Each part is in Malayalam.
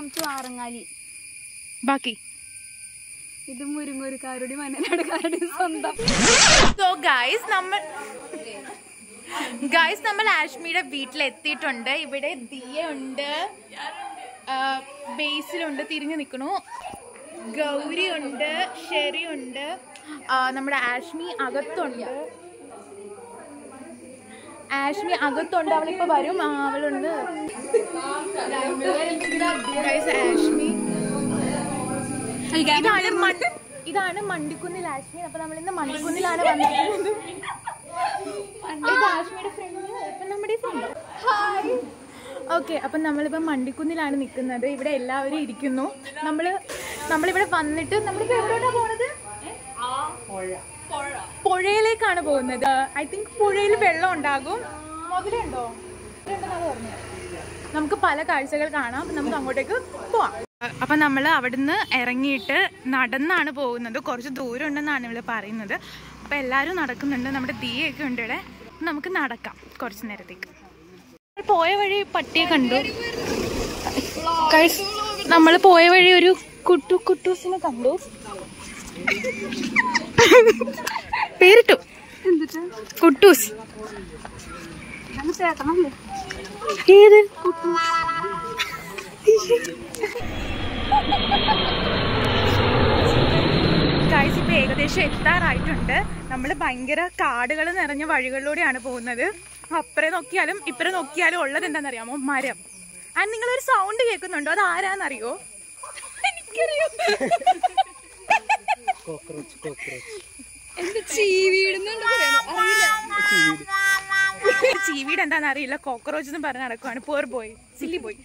വെൽക്കം ടു ആറങ്ങാലി ബാക്കി ഇത് മുരുങ്ങൂരുകാരുടെ മനനാടുകാരുടെ സ്വന്തം സോ ഗൈസ് നമ്മൾ ഗൈസ് നമ്മൾ ആഷ്മിയുടെ വീട്ടിലെത്തിയിട്ടുണ്ട് ഇവിടെ ദിയ ഉണ്ട് ബേസിലുണ്ട് തിരിഞ്ഞു നിൽക്കണു ഗൗരി ഉണ്ട് ഷെറി ഉണ്ട് ആ, നമ്മുടെ ആഷ്മി അകത്തുണ്ട് ആഷ്മി അകത്തുണ്ട് അവളിപ്പോ വരും ആ, അവളുണ്ട് ഗൈസ് ആഷ്മി ഇതാണ് മൺ- ഇതാണ് മണ്ടിക്കുന്നിൽ ആഷ്മി അപ്പൊ നമ്മൾ ഇന്ന് മണ്ടിക്കുന്നിലാണ് വന്നിരിക്കുന്നത് ഇത് ആഷ്മിയുടെ ഫ്രണ്ട് ഇപ്പൊ നമ്മുടെ ഫ്രണ്ട് ഓക്കെ അപ്പം നമ്മളിപ്പോൾ മണ്ടിക്കുന്നിലാണ് നിൽക്കുന്നത് ഇവിടെ എല്ലാവരും ഇരിക്കുന്നു നമ്മള് നമ്മളിവിടെ വന്നിട്ട് നമ്മളിപ്പോ എവിടോട്ടാ പോണത് പുഴയിലേക്കാണ് പോകുന്നത് ഐ തിങ്ക് പുഴയിൽ വെള്ളം ഉണ്ടാകും മുതലുണ്ടോ മുതലുണ്ടെന്നാണ് പറഞ്ഞത് നമുക്ക് പല കാഴ്ചകൾ കാണാം നമുക്ക് അങ്ങോട്ടേക്ക് പോവാം അപ്പം നമ്മൾ അവിടുന്ന് ഇറങ്ങിയിട്ട് നടന്നാണ് പോകുന്നത് കുറച്ച് ദൂരം ഉണ്ടെന്നാണ് ഇവള് പറയുന്നത് അപ്പം എല്ലാവരും നടക്കുന്നുണ്ട് നമ്മുടെ ദിയൊക്കെ ഉണ്ട് ഇവിടെ നമുക്ക് നടക്കാം കുറച്ച് നേരത്തേക്ക് പോയ വഴി പട്ടിയെ കണ്ടു നമ്മൾ പോയ വഴി ഒരു കുട്ടു കുട്ടൂസിനെ കണ്ടു പേരിട്ടു കുട്ടൂസ് ചേട്ടനല്ലേ ഏത് ഗൈസ് ഇപ്പൊ ഏകദേശം എത്താറായിട്ടുണ്ട് നമ്മൾ ഭയങ്കര കാടുകൾ നിറഞ്ഞ വഴികളിലൂടെയാണ് പോകുന്നത് അപ്പുറം നോക്കിയാലും ഇപ്പുറം നോക്കിയാലും ഉള്ളത് എന്താണെന്നറിയാമോ മരം ആ നിങ്ങളൊരു സൗണ്ട് കേൾക്കുന്നുണ്ടോ അത് ആരാന്നറിയോ എനിക്കറിയോ എന്ത് ചീവീടുന്നുണ്ട് ചീവീട് എന്താണെന്ന് അറിയില്ല കോക്രോച്ച് എന്ന് പറഞ്ഞ് നടക്കുവാണ് പോർ പോയി സില്ലി പോയി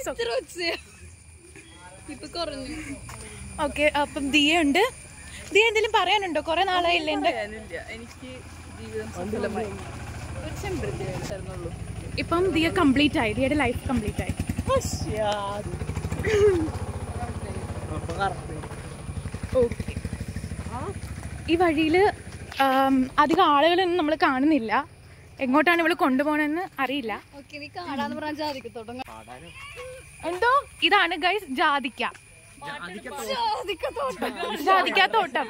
ഇപ്പൊ കുറഞ്ഞു ഓക്കെ അപ്പം ദിയ ഉണ്ട് ദിയ എന്തെങ്കിലും പറയാനുണ്ടോ കുറെ നാളായില്ലേ എന്റെ എനിക്ക് ജീവിതം സഫലമായി ഒരു ചെമ്പരത്തി ആയിരുന്നുള്ളൂ ഇപ്പം ദിയ കംപ്ലീറ്റ് ആയി ദിയയുടെ ലൈഫ് കംപ്ലീറ്റ് ആയി ഓക്കെ ഈ വഴിയിൽ അധികം ആളുകളൊന്നും നമ്മൾ കാണുന്നില്ല എങ്ങോട്ടാണ് ഇവള് കൊണ്ടുപോകണമെന്ന് അറിയില്ല ഓക്കെ നീ കാടാന്ന് പറഞ്ഞാൽ ജാതിക്കത്തോട്ടം എന്തോ ഇതാണ് ഗൈസ് ജാതിക്ക ജാതിക്കാത്തോട്ടം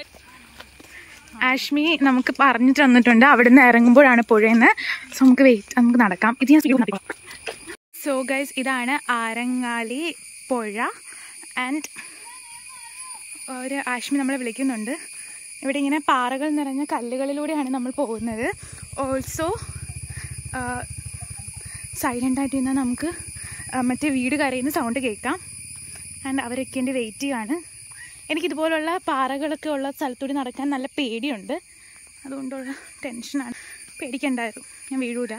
ആഷ്മി നമുക്ക് പറഞ്ഞു തന്നിട്ടുണ്ട് അവിടുന്ന് ഇറങ്ങുമ്പോഴാണ് പുഴയെന്ന് സോ നമുക്ക് വെയിറ്റ് നമുക്ക് നടക്കാം ഇത് ഞാൻ സ്പീഡ് നടക്കാം സോ ഗൈസ് ഇതാണ് ആരങ്ങാലി പുഴ ആൻഡ് ഒരു ആഷ്മി നമ്മളെ വിളിക്കുന്നുണ്ട് ഇവിടെ ഇങ്ങനെ പാറകൾ നിറഞ്ഞ കല്ലുകളിലൂടെയാണ് നമ്മൾ പോകുന്നത് ഓൾസോ സൈലൻ്റ് ആയിട്ട് ഇരുന്നാൽ നമുക്ക് ആ, മറ്റേ വീട് കരയുന്ന സൗണ്ട് കേൾക്കാം ആൻഡ് അവരൊക്കെ എൻ്റെ വെയിറ്റ് ചെയ്യാണ് എനിക്കിതുപോലുള്ള പാറകളൊക്കെ ഉള്ള സ്ഥലത്തൂടി നടക്കാൻ നല്ല പേടിയുണ്ട് അതുകൊണ്ടുള്ള ടെൻഷനാണ് പേടിക്കണ്ടായിരുന്നു ഞാൻ വീഴൂല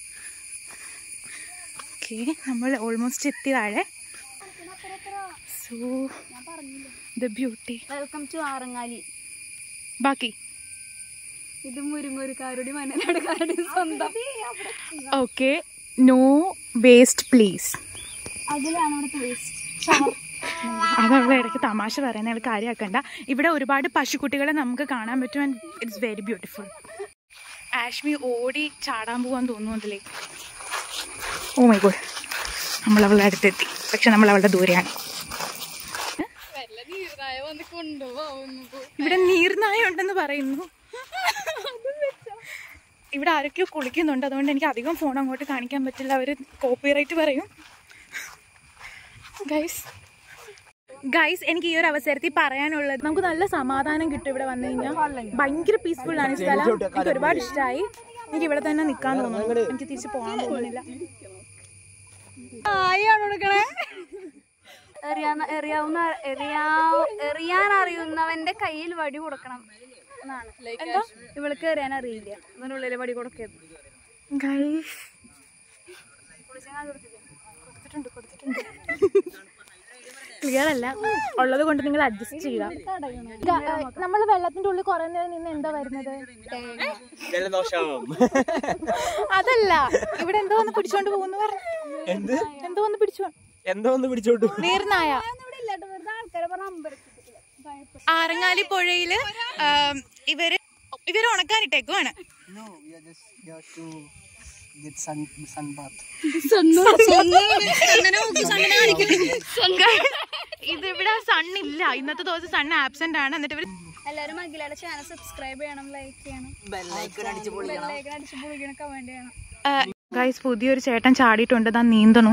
ഓക്കെ നമ്മൾ ഓൾമോസ്റ്റ് എത്തി താഴെ so the beauty welcome to Arangali ബാക്കി ഇത് മുരുങ്ങൂരുകാരുടെ മനനാടുകാരുടെ സ്വന്തം ഓക്കെ നോ വേസ്റ്റ് പ്ലീസ് അതിലാണ് ഇവിടുത്തെ വേസ്റ്റ് അതവളെ ഇടയ്ക്ക് തമാശ പറയുന്ന അയാൾ കാര്യമാക്കണ്ട ഇവിടെ ഒരുപാട് പശുക്കുട്ടികളെ നമുക്ക് കാണാൻ പറ്റും and it's very beautiful Ashmi ഓടി ചാടാൻ പോകാൻ തോന്നുന്നതിലേ ഓ മൈ ഗോഡ് നമ്മൾ അവളുടെ അടുത്തെത്തി പക്ഷെ നമ്മൾ അവളുടെ ദൂരെയാണ് വല്ല നീർനായ വന്ന് കൊണ്ടുപോകുന്നു ഇവിടെ നീർനായ ഉണ്ടെന്ന് പറയുന്നു ഇവിടെ ആരൊക്കെയോ കുളിക്കുന്നുണ്ട് അതുകൊണ്ട് എനിക്ക് അധികം ഫോൺ അങ്ങോട്ട് കാണിക്കാൻ പറ്റില്ല അവർ കോപ്പിറൈറ്റ് പറയും ഗൈസ് ഗൈസ് എനിക്ക് ഈ ഒരു അവസരത്തിൽ പറയാനുള്ളത് നമുക്ക് നല്ല സമാധാനം കിട്ടും ഇവിടെ വന്നു കഴിഞ്ഞാൽ ഭയങ്കര പീസ്ഫുൾ ആണ് ഈ സ്ഥലം എനിക്ക് ഒരുപാട് ഇഷ്ടമായി എനിക്ക് ഇവിടെ തന്നെ നിൽക്കാൻ തോന്നുന്നു എനിക്ക് തിരിച്ച് പോകാൻ തോന്നുന്നില്ല എറിയാൻ എറിയാവുന്ന എറിയാ എറിയാൻ അറിയുന്നവന്റെ കയ്യിൽ വടി കൊടുക്കണം എന്നാണ് എന്താ ഇവൾക്ക് എറിയാൻ അറിയില്ല അതിനുള്ളിൽ വടി കൊടുക്കരുത് ഗൈസ് ക്ലിയർ അല്ല ഉള്ളത് കൊണ്ട് നിങ്ങൾ അഡ്ജസ്റ്റ് ചെയ്യുക നമ്മൾ വെള്ളത്തിന്റെ ഉള്ളിൽ കുറെ നേരം നിന്ന് എന്താ വരുന്നത് അതല്ല ഇവിടെ എന്തോ ഒന്ന് പിടിച്ചോണ്ട് പോകുന്നു പറഞ്ഞു എന്ത് എന്തോ ഒന്ന് പിടിച്ചോ എന്തോ ഒന്ന് പിടിച്ചോട്ടു നീർനായ ആൾക്കാരെ പറഞ്ഞ അമ്പലത്തിൽ ആറങ്ങാലി പുഴയില് ആം, ഇവര് ഇവര് ഉണക്കാനിട്ടേക്കുവാണ് Get sun sun bath. ഇത് ഇവിടെ സണ്ണില്ല ഇന്നത്തെ ദിവസം സൺ ആബ്സെന്റ് ആണ് എന്നിട്ട് ഇവർ എല്ലാരും അഖിലയുടെ ചാനൽ സബ്സ്ക്രൈബ് ചെയ്യണം ലൈക്ക് ചെയ്യണം ബെല്ലൈക്കൺ അടിച്ച് പൊളിക്കണം കമന്റ് ചെയ്യണം ഗൈസ് പുതിയൊരു ചേട്ടൻ ചാടിയിട്ടുണ്ട് താൻ നീന്തണു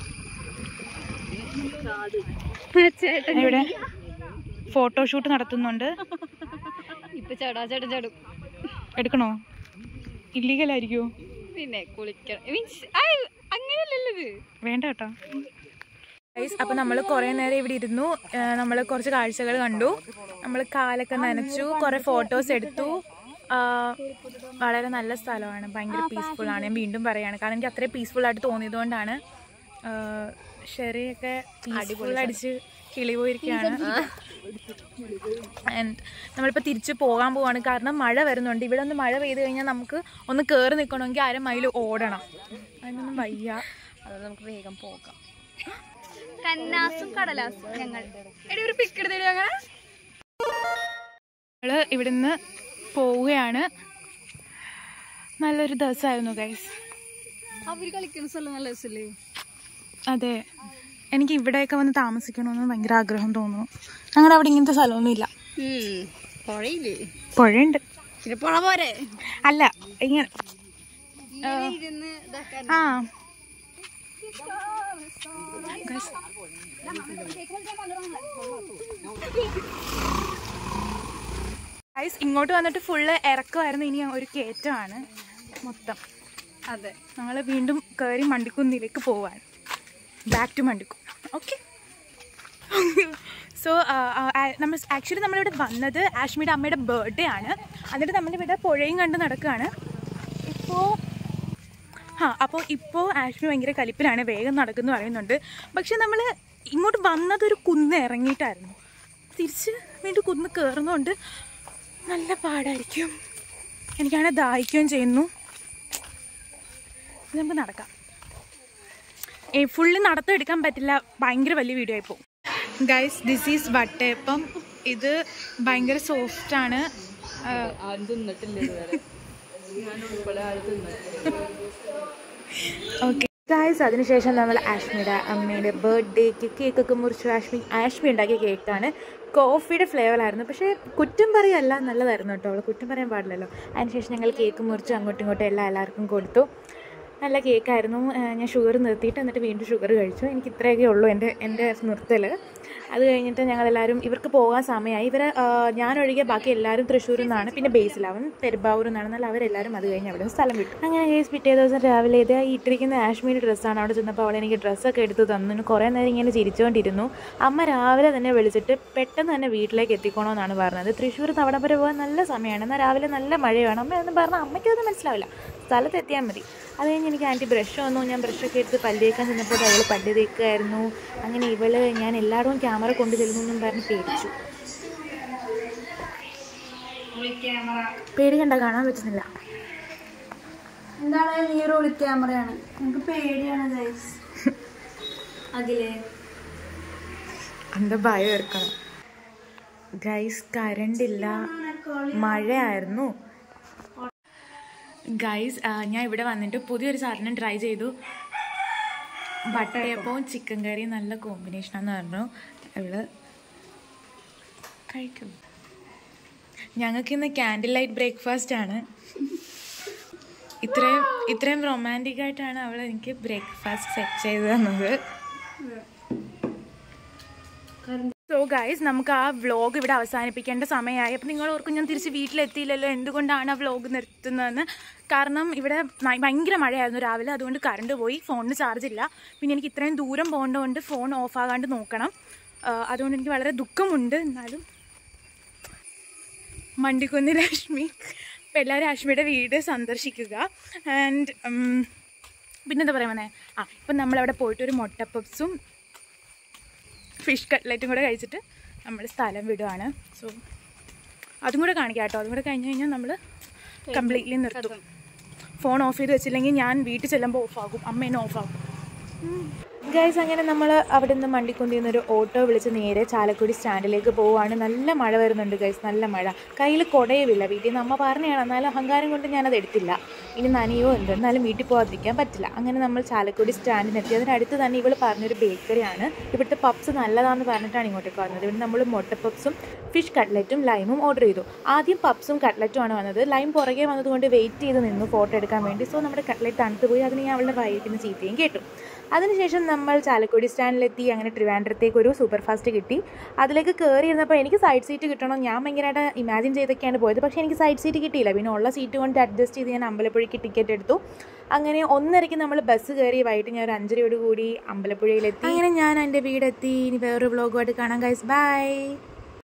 ചേട്ടൻ ഇവിടെ ഫോട്ടോഷൂട്ട് നടത്തുന്നുണ്ട് ഇപ്പൊ ചേട്ടാ ചേട്ടൻ ചേടും എടുക്കണോ ഇല്ലീഗൽ ആയിരിക്കുമോ പിന്നെ കുളിക്കണം മീൻസ് അങ്ങനെയല്ലല്ലോ ഇത് വേണ്ട കേട്ടോ ഗൈസ് അപ്പോൾ നമ്മൾ കുറേ നേരം ഇവിടെ ഇരുന്നു നമ്മൾ കുറച്ച് കാഴ്ചകൾ കണ്ടു നമ്മൾ കാലൊക്കെ നനച്ചു കുറേ ഫോട്ടോസ് എടുത്തു ആ, വളരെ നല്ല സ്ഥലമാണ് ഭയങ്കര പീസ്ഫുൾ ആണ് ഞാൻ വീണ്ടും പറയാണ് കാരണം എനിക്ക് അത്രയും പീസ്ഫുൾ ആയിട്ട് തോന്നിയതുകൊണ്ടാണ് ഷെറിയൊക്കെ പീസ്ഫുൾ അടിച്ച് കിളി പോയിരിക്കുകയാണ് ആൻഡ് നമ്മളിപ്പോൾ തിരിച്ച് പോകാൻ പോവാണ് കാരണം മഴ വരുന്നുണ്ട് ഇവിടെ ഒന്ന് മഴ പെയ്ത് കഴിഞ്ഞാൽ നമുക്ക് ഒന്ന് കയറി നിൽക്കണമെങ്കിൽ അര മൈൽ ഓടണം അതിനൊന്നും വയ്യ അത് നമുക്ക് വേഗം പോകാം കന്നാസും കടലാസും ഞങ്ങൾ എടി ഒരു പിക്ക് എടുത്തിട്ട് അങ്ങനെ നമ്മൾ ഇവിടുന്ന് പോവുകയാണ് നല്ലൊരു ദിവസമായിരുന്നു ഗൈസ് അവര് കളിക്കുന്ന സ്ഥലം നല്ല രസല്ലേ അതെ എനിക്ക് ഇവിടെയൊക്കെ വന്ന് താമസിക്കണമെന്ന് ഭയങ്കര ആഗ്രഹം തോന്നുന്നു ഞങ്ങളുടെ അവിടെ ഇങ്ങനത്തെ സ്ഥലമൊന്നുമില്ല പുഴയില്ലേ പുഴയുണ്ട് പിന്നെ പുഴ പോരെ അല്ല ഇങ്ങനെ ഇരുന്ന് ഇതാക്കാൻ ആ Guys. Guys, ഇങ്ങോട്ട് വന്നിട്ട് ഫുള്ള് ഇറക്കമായിരുന്നു ഇനി ഒരു കയറ്റമാണ് മൊത്തം അതെ ഞങ്ങൾ വീണ്ടും കയറി മണ്ടിക്കുന്നിലേക്ക് പോവാണ് back to Mandikku okay so നമ്മൾ ആക്ച്വലി നമ്മളിവിടെ വന്നത് ആഷ്മിയുടെ അമ്മയുടെ ബർത്ത്ഡേ ആണ് എന്നിട്ട് നമ്മളിവിടെ പുഴയും കണ്ട് നടക്കുകയാണ് ഇപ്പോൾ ആ അപ്പോൾ ഇപ്പോൾ ആഷ്മി ഭയങ്കര കലിപ്പിലാണ് വേഗം നടക്കുന്നു പറയുന്നുണ്ട് പക്ഷെ നമ്മൾ ഇങ്ങോട്ട് വന്നത് ഒരു കുന്ന് ഇറങ്ങിയിട്ടായിരുന്നു തിരിച്ച് വീണ്ടും കുന്ന് കയറുന്നതുകൊണ്ട് നല്ല പാടായിരിക്കും എനിക്കാണെങ്കിൽ ദാഹിക്കുകയും ചെയ്യുന്നു ഇത് നമുക്ക് നടക്കാം ഏ ഫുള്ള് നടത്തം എടുക്കാൻ പറ്റില്ല ഭയങ്കര വലിയ വീഡിയോ ആയി പോകും ഗൈസ് ദിസ് ഈസ് വട്ടയപ്പം ഇത് ഭയങ്കര സോഫ്റ്റ് ആണ് ആരും തിന്നിട്ടില്ല ഇതുവരെ ഞാൻ ഉൾപ്പെടെ ആരും തിന്നിട്ടില്ല ഓക്കെ ഗായ്സ് അതിനുശേഷം നമ്മൾ ആഷ്മിയുടെ അമ്മയുടെ ബർത്ത്ഡേക്ക് കേക്കൊക്കെ മുറിച്ചു ആഷ്മി ആഷ്മി ഉണ്ടാക്കിയ കേക്കാണ് കോഫിയുടെ ഫ്ലേവറായിരുന്നു പക്ഷേ കുറ്റം പറയല്ല നല്ലതായിരുന്നു കേട്ടോ അവൾ കുറ്റം പറയാൻ പാടില്ലല്ലോ അതിനുശേഷം ഞങ്ങൾ കേക്ക് മുറിച്ച് അങ്ങോട്ടും ഇങ്ങോട്ടും എല്ലാം എല്ലാവർക്കും കൊടുത്തു നല്ല കേക്കായിരുന്നു ഏഹ് ഞാൻ ഷുഗർ നിർത്തിയിട്ട് എന്നിട്ട് വീണ്ടും ഷുഗർ കഴിച്ചു എനിക്ക് ഇത്രയൊക്കെ ഉള്ളൂ എൻ്റെ എൻ്റെ നിർത്തൽ അത് കഴിഞ്ഞിട്ട് ഞങ്ങളെല്ലാവരും ഇവർക്ക് പോകാൻ സമയമായി ഇവർ ഞാനൊഴികെ ബാക്കി എല്ലാവരും തൃശ്ശൂരിൽ നിന്നാണ് പിന്നെ ബേസിൽ അവൻ പെരുമ്പാവൂരിൽ നിന്നാണ് എന്നാൽ അവരെല്ലാവരും അത് കഴിഞ്ഞ് അവിടെ നിന്ന് സ്ഥലം വിട്ടു അങ്ങനെ കേസ് പിറ്റേ ദിവസം രാവിലെ ഇത് ഈ ഇട്ടിരിക്കുന്ന ആഷ്മീൻ്റെ ഡ്രസ്സാണ് അവിടെ ചെന്നപ്പോൾ അവൾ എനിക്ക് ഡ്രസ്സൊക്കെ എടുത്ത് തന്നു കുറേ നേരം ഇങ്ങനെ ചിരിച്ചുകൊണ്ടിരുന്നു അമ്മ രാവിലെ തന്നെ വിളിച്ചിട്ട് പെട്ടെന്ന് തന്നെ വീട്ടിലേക്ക് എത്തിക്കണമെന്നാണ് പറഞ്ഞത് തൃശ്ശൂർ തവണ വരെ പോകാൻ നല്ല സമയമാണ് എന്നാൽ രാവിലെ നല്ല മഴയാണ് അമ്മ എന്ന് പറഞ്ഞാൽ അമ്മയ്ക്കൊന്നും മനസ്സിലാവില്ല സ്ഥലത്ത് എത്തിയാൽ മതി അത് കഴിഞ്ഞ് എനിക്ക് ആൻറ്റി ബ്രഷ് വന്നു ഞാൻ ബ്രഷൊക്കെ എടുത്ത് പല്ല് തേക്കാൻ ചെന്നപ്പോൾ അവൾ പല്ല് തേക്കുമായിരുന്നു അങ്ങനെ ഇവള് ഞാൻ എല്ലായിടവും ക്യാമറ കൊണ്ടു ചെല്ലുന്നു എന്നും പറഞ്ഞ് പേടിച്ചു പേടിക്കണ്ട കാണാൻ പറ്റുന്നില്ല എന്താണ് നീ ഒരു ഒളി ക്യാമറയാണ് നമുക്ക് പേടിയാണ് ഗൈസ് അഖിലേ എന്താ ഭയം എടുക്കണം ഗൈസ് കറണ്ട് ഇല്ല മഴയായിരുന്നു ഗൈസ് ഞാൻ ഇവിടെ വന്നിട്ട് പുതിയൊരു സാധനം ട്രൈ ചെയ്തു വട്ടയപ്പവും ചിക്കൻ കറിയും നല്ല കോമ്പിനേഷനാന്ന് പറഞ്ഞു ഇവള് കഴിക്കും ഞങ്ങൾക്ക് ഇന്ന് ക്യാൻഡിൽ ലൈറ്റ് ബ്രേക്ക്ഫാസ്റ്റ് ആണ് ഇത്രയും ഇത്രയും റൊമാൻറ്റിക് ആയിട്ടാണ് അവൾ എനിക്ക് ബ്രേക്ക്ഫാസ്റ്റ് സെറ്റ് ചെയ്ത് തന്നത് സോ ഗൈസ് നമുക്ക് ആ വ്ളോഗ് ഇവിടെ അവസാനിപ്പിക്കേണ്ട സമയമായി അപ്പം നിങ്ങൾ ഓർക്കും ഞാൻ തിരിച്ച് വീട്ടിലെത്തിയില്ലല്ലോ എന്തുകൊണ്ടാണ് ആ വ്ളോഗ് നിർത്തുന്നതെന്ന് കാരണം ഇവിടെ ഭ- ഭയങ്കര മഴയായിരുന്നു രാവിലെ അതുകൊണ്ട് കറണ്ട് പോയി ഫോണിന് ചാർജ് ഇല്ല പിന്നെ എനിക്ക് ഇത്രയും ദൂരം പോകേണ്ടതുകൊണ്ട് ഫോൺ ഓഫ് ആകാണ്ട് നോക്കണം ആ, അതുകൊണ്ട് എനിക്ക് വളരെ ദുഃഖമുണ്ട് എന്നാലും മണ്ടിക്കുന്ന് രശ്മി അപ്പം എല്ലാവരും രശ്മിയുടെ വീട് സന്ദർശിക്കുക ആൻഡ് പിന്നെന്താ പറയാൻ വന്നേ ആ ഇപ്പം നമ്മളവിടെ പോയിട്ട് ഒരു മുട്ട പപ്സും ഫിഷ് കട്ട്ലറ്റും കൂടെ കഴിച്ചിട്ട് നമ്മൾ സ്ഥലം വിടുവാണ് സോ അതും കൂടെ കാണിക്കാം കേട്ടോ അതും കൂടെ കഴിഞ്ഞ് കഴിഞ്ഞാൽ നമ്മൾ കംപ്ലീറ്റ്ലി നിർത്തും ഫോൺ ഓഫ് ചെയ്ത് വെച്ചില്ലെങ്കിൽ ഞാൻ വീട്ടിൽ ചെല്ലുമ്പോൾ ഓഫാകും അമ്മ എന്നെ ഓഫാകും ഗൈസ് അങ്ങനെ നമ്മൾ അവിടെ നിന്ന് മണ്ടിക്കൊണ്ടിൽ നിന്നൊരു ഓട്ടോ വിളിച്ച് നേരെ ചാലക്കുടി സ്റ്റാൻഡിലേക്ക് പോവുകയാണ് നല്ല മഴ വരുന്നുണ്ട് ഗൈസ് നല്ല മഴ കയ്യിൽ കുടയുമില്ല വീട്ടിൽ നിന്ന് അമ്മ പറഞ്ഞതാണ് എന്നാലും അഹങ്കാരം കൊണ്ട് ഞാനത് എടുത്തില്ല ഇനി നനയോ എന്തോ എന്നാലും വീട്ടിൽ പോകാതിരിക്കാൻ പറ്റില്ല അങ്ങനെ നമ്മൾ ചാലക്കുടി സ്റ്റാൻഡിനെത്തി അതിനടുത്ത് തന്നെ ഇവൾ പറഞ്ഞൊരു ബേക്കറിയാണ് ഇവിടുത്തെ പപ്സ് നല്ലതാണെന്ന് പറഞ്ഞിട്ടാണ് ഇങ്ങോട്ടേക്ക് വന്നത് ഇവിടെ നമ്മൾ മുട്ട പപ്സും ഫിഷ് കട്ട്ലറ്റും ലൈമും ഓർഡർ ചെയ്തു ആദ്യം പപ്സും കട്ട്ലറ്റും ആണ് വന്നത് ലൈം പുറകെ വന്നതുകൊണ്ട് വെയിറ്റ് ചെയ്ത് നിന്നു ഫോട്ടോ എടുക്കാൻ വേണ്ടി സോ നമ്മുടെ കട്ട്ലറ്റ് തണുത്ത് പോയി അതിന് ഞാൻ അവളുടെ വൈകിന് ചീത്തയും കേട്ടു അതിനുശേഷം നമ്മൾ ചാലക്കുടി സ്റ്റാൻഡിലെത്തി അങ്ങനെ ട്രിവാൻഡ്രത്തേക്ക് ഒരു സൂപ്പർ ഫാസ്റ്റ് കിട്ടി അതിലേക്ക് കയറി ഇരുന്നപ്പോൾ എനിക്ക് സൈഡ് സീറ്റ് കിട്ടണം ഞാൻ ഭയങ്കരമായിട്ട് ഇമാജിൻ ചെയ്തൊക്കെയാണ് പോയത് പക്ഷേ എനിക്ക് സൈഡ് സീറ്റ് കിട്ടിയില്ല പിന്നെ ഉള്ള സീറ്റ് കൊണ്ട് അഡ്ജസ്റ്റ് ചെയ്ത് ഞാൻ അമ്പലപ്പുഴയ്ക്ക് ടിക്കറ്റ് എടുത്തു അങ്ങനെ ഒന്നരയ്ക്ക് നമ്മൾ ബസ് കയറി വൈകിട്ട് ഞാൻ ഒരു അഞ്ചരയോട് കൂടി അമ്പലപ്പുഴയിലെത്തി അങ്ങനെ ഞാൻ എൻ്റെ വീടെത്തി ഇനി വേറൊരു വ്ളോഗുമായിട്ട് കാണാം ഗൈസ് ബൈ